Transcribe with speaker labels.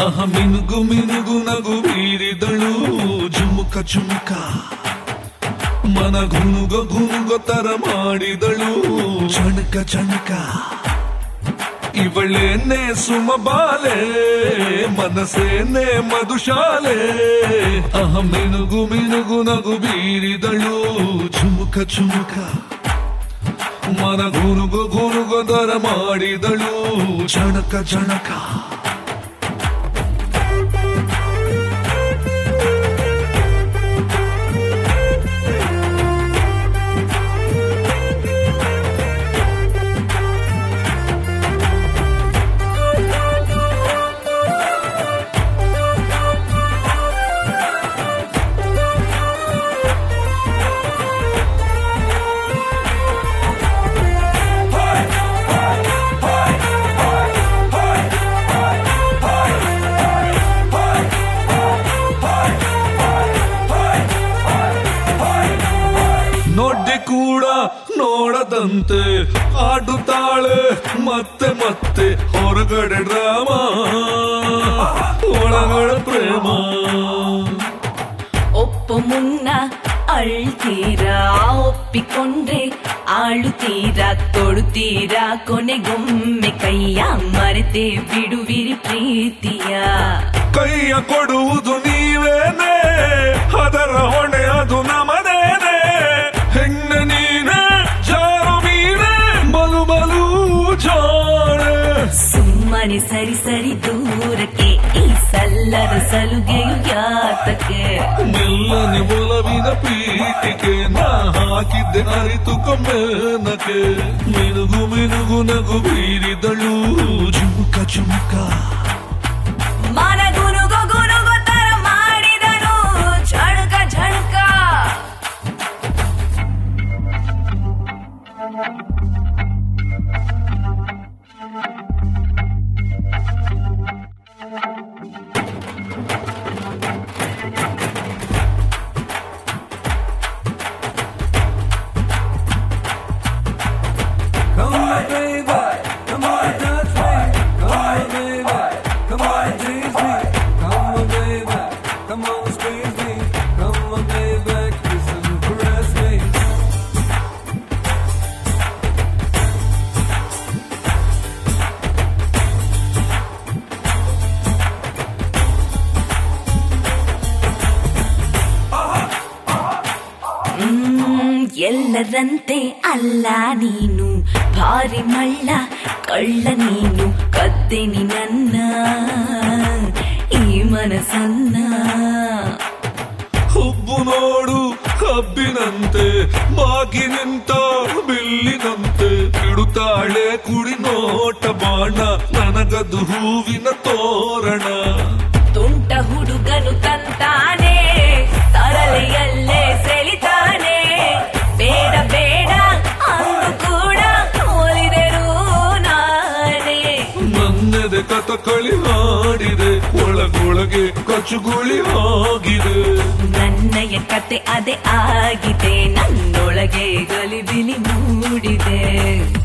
Speaker 1: ಅಹ ಮಿನುಗು ಮಿನುಗು ನಗು ಬೀರಿದಳು ಜುಮುಕ ಚುಮುಕ ಮನ ಗುನುಗ ಗುನುಗ ತರ ಮಾಡಿದಳು ಚಣಕ ಚಣಕ ಇವಳೇನೆ ಸುಮಬಾಲೆ ಮನಸ್ಸೇನೆ ಮಧುಶಾಲೆ ಅಹ ಮಿನುಗು ಮಿನುಗು ನಗು ಬೀರಿದಳು ಚುಮುಕ ಚುಮುಕ ಮನ ಗುನುಗು ಗುನುಗು ದರ ಮಾಡಿದಳು ಚಣಕ ಚಣಕ ನೊಡ್ಡಿ ಕೂಡ ನೋಡದಂತೆ ಆಡುತ್ತಾಳೆ ಮತ್ತೆ ಮತ್ತೆ ಹೊರಗಡೆ ಡ್ರಾಮ ಒಳಗಡೆ ಪ್ರೇಮ
Speaker 2: ಒಪ್ಪ ಮುನ್ನ ಅಳ್ತೀರಾ ಒಪ್ಪಿಕೊಂಡ್ರೆ ಆಳುತ್ತೀರಾ ತೊಡುತ್ತೀರಾ ಕೊನೆಗೊಮ್ಮೆ ಕೈಯ ಮರೆತೆ ಬಿಡುವಿರಿ ಪ್ರೀತಿಯ
Speaker 1: ಕೈಯ ಕೊಡುವುದು ನೀವೇನೆ ಅದರ ಹೊಣೆ ಅದು ನಮನೇನೆ ಹೆಣ್ಣೆ ನೀನೆ ಜಾರು ಮೀನೆ ಬಲು ಬಲು ಜಾಣೆ
Speaker 2: ಸುಮ್ಮನೆ ಸರಿ ಸರಿ ದೂರಕ್ಕೆ ಈ ಸಲ್ಲದ ಸಲುಗೆಯು ಯಾತಕ್ಕೆ
Speaker 1: ಮೆಲ್ಲನೆ ಒಲವಿನ ಪೀಠಿಗೆ ನಾ ಹಾಕಿದ್ದೆ ಅರಿತು ಕೊಮ್ಮೆನಕ್ಕೆ ಮಿನುಗು ಮಿನುಗು ನಗು ಬೀರಿದಳು ಜುಮುಕ ಜುಮುಕ
Speaker 2: ಮನ ಗುನುಗು ಗುನುಗು ತರ ಮಾಡಿದನು ಝಣಕ ಝಣಕ
Speaker 3: Come on, baby. Come on, touch me. Come on, baby. Come on, tease me. Come on, baby. Come on, squeeze me. Come on, baby. Kiss and caress me.
Speaker 2: ಹ್ಮ್, ಎಲ್ಲರಂತೆ ಅಲ್ಲ ನೀನು ಭಾರಿ ಮಳ್ಳ ಕಳ್ಳ ನೀನು ಕದ್ದೆ ನೀ ನನ್ನ ಈ ಮನಸ್ಸನ್ನ
Speaker 1: ಹುಬ್ಬು ನೋಡು ಹಬ್ಬಿನಂತೆ ಬಾಗಿ ನಿಂತ ಬಿಲ್ಲಿನಂತೆ ಇಡುತ್ತಾಳೆ ಕುಡಿ ನೋಟ ಬಾಣ ನನಗದು ಹೂವಿನ ತೋರಣ
Speaker 2: ತುಂಟ ಹುಡುಗನು ತಂತಾನೆ ತರಲೆಯಲ್ಲೇ ಸೆಳಿತಾನೆ ಬೇಡ ಬೇಡ ಅಂದು ಕೂಡ ಒಲಿದರು ನಾನೇ
Speaker 1: ನನ್ನೆದೆ ಕಥಕಳಿ ಹಾಡಿದೆ ಒಳಗೊಳಗೆ ಕಚುಗುಳಿ ಆಗಿದೆ
Speaker 2: ನನ್ನಯ ಕತೆ ಅದೇ ಆಗಿದೆ ನನ್ನೊಳಗೆ ಗಲಿಬಿಲಿ ಮೂಡಿದೆ